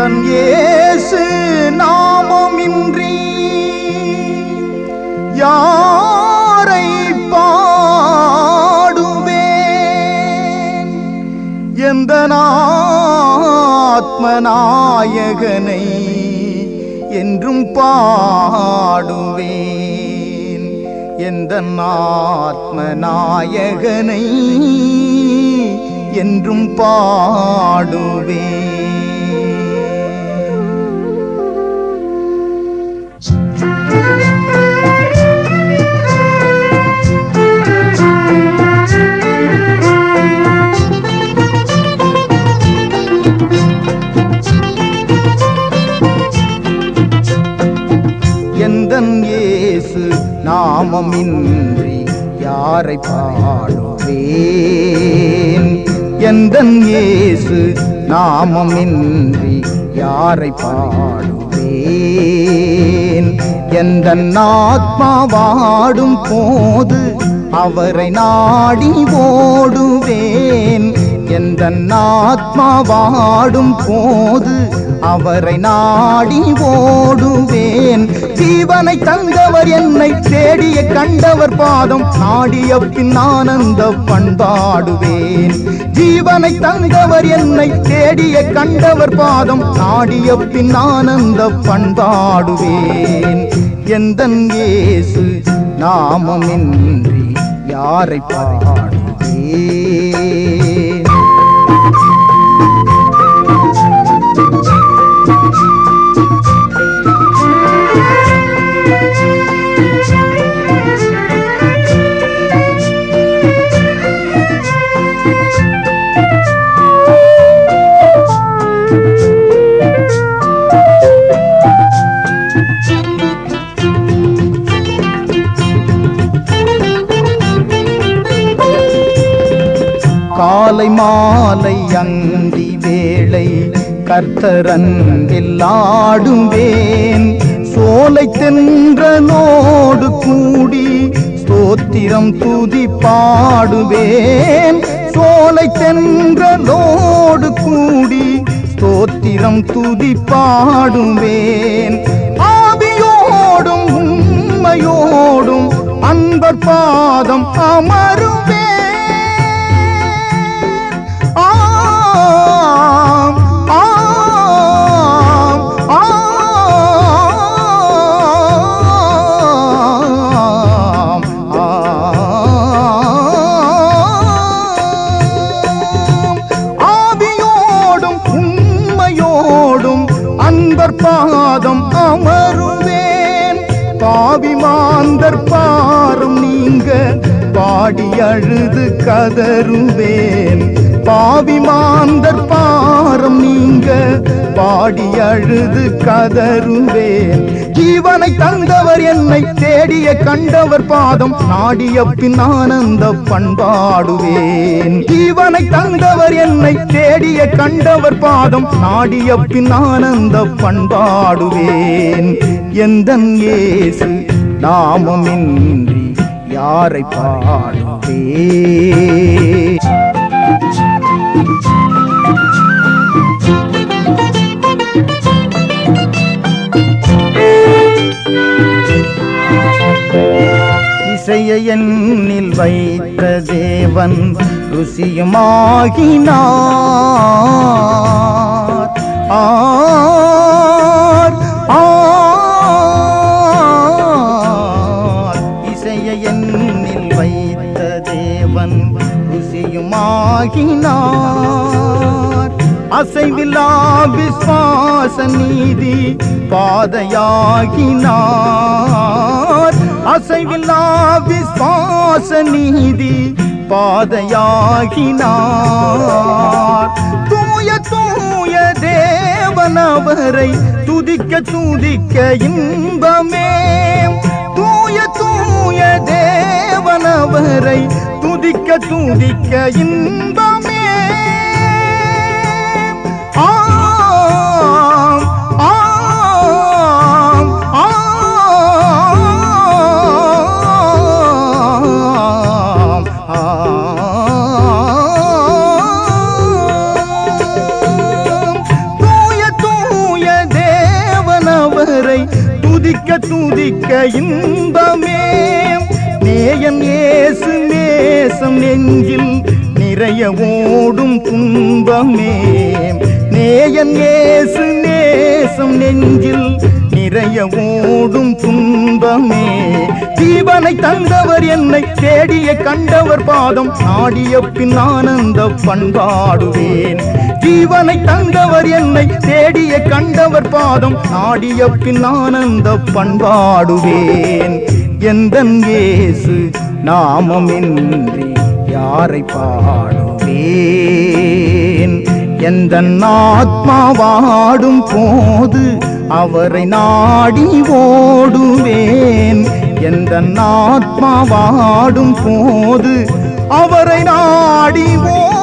எந்தன் இயேசு நாமமின்றி யாரை பாடுவேன் எந்த ஆத்மநாயகனை என்றும் பாடுவேன் எந்த ஆத்மநாயகனை என்றும் பாடுவேன் எந்தன் இயேசு நாமமின்றி யாரை பாடுவேன் எந்தன் இயேசு நாமமின்றி யாரை பாடுவேன் எந்த ஆத்மா வாடும் போது அவரை நாடி ஓடுவேன் எந்த ஆத்மா வாடும் போது அவரை நாடி ஓடுவேன் ஜீவனை தந்தவர் என்னை தேடிய கண்டவர் பாதம் நாடிய பின் ஆனந்த பண்பாடுவேன் ஜீவனை தந்தவர் என்னை தேடிய கண்டவர் பாதம் நாடிய பின் ஆனந்த பண்பாடுவேன் எந்தன் இயேசு நாமமின்றி யாரை பாடுவேன் காலை மாலை அந்தி வேளை கர்த்தரன்பில் ஆடுவேன் சோலை தென்றலோடு கூடி ஸ்தோத்திரம் துதி பாடுவேன் சோலை தென்றலோடு கூடி ஸ்தோத்திரம் துதி பாடுவேன் ஆவியோடும் உண்மையோடும் அன்பர் பாதம் அமருவேன் ஆம், ஆம், ஆம், ஆம். ஆவியோடும் உண்மையோடும் அன்பர் பாதம் அமருவேன் பாவி மாந்தர் பாரம் நீங்க பாடி அழுது கதறுவேன் பாவி மாந்தர் பாரம் நீங்க பாடி அழுது கதறுவேன் ஜீவனை தந்தவர் என்னை தேடிய கண்டவர் பாதம் நாடிய பின் ஆனந்த பண்பாடுவேன் ஜீவனை தந்தவர் என்னை தேடிய கண்டவர் பாதம் நாடிய பின் ஆனந்த பண்பாடுவேன் எந்தன் இயேசு நாமமின்றி யாரை பாடுவேன் இசையை என்னில் வைத்த தேவன் ருசியுமாகினார் ஆர் ஆர் இசையை என்னில் வைத்த தேவன் ருசியுமாகினார் அசைவில்லா விஸ்வாச நீதி பாதையாகினார் அசைவில்லா விஸ்வாச நீதி பாதையாகினார் தூய தூய தேவனவரை துதிக்க துதிக்க இன்பமே தூய தூய தேவனவரை துதிக்க துதிக்க இன்பமே ஆம் ஆம் ஆம் ஆம் தூய தூய துதிக்க இன்பமே நேயன் ஏசு நேசம் நெஞ்சில் நிறைய ஓடும் துன்பமே நேயன் ஏசு நேசம் நெஞ்சில் நிறைய ஓடும் துன்பமே ஜீவனை தந்தவர் என்னை தேடிய கண்டவர் பாதம் நாடிய பின் ஆனந்த பண்பாடுவேன் ஜீவனை தந்தவர் என்னை தேடிய கண்டவர் பாதம் நாடிய பின் ஆனந்த பண்பாடுவேன் எந்த இயேசு நாமமின்றி யாரை பாடுவேன் எந்த ஆத்மா வாடும் போது அவரை நாடி ஓடுவேன் எந்த ஆத்மா வாடும் போது அவரை நாடி ஓ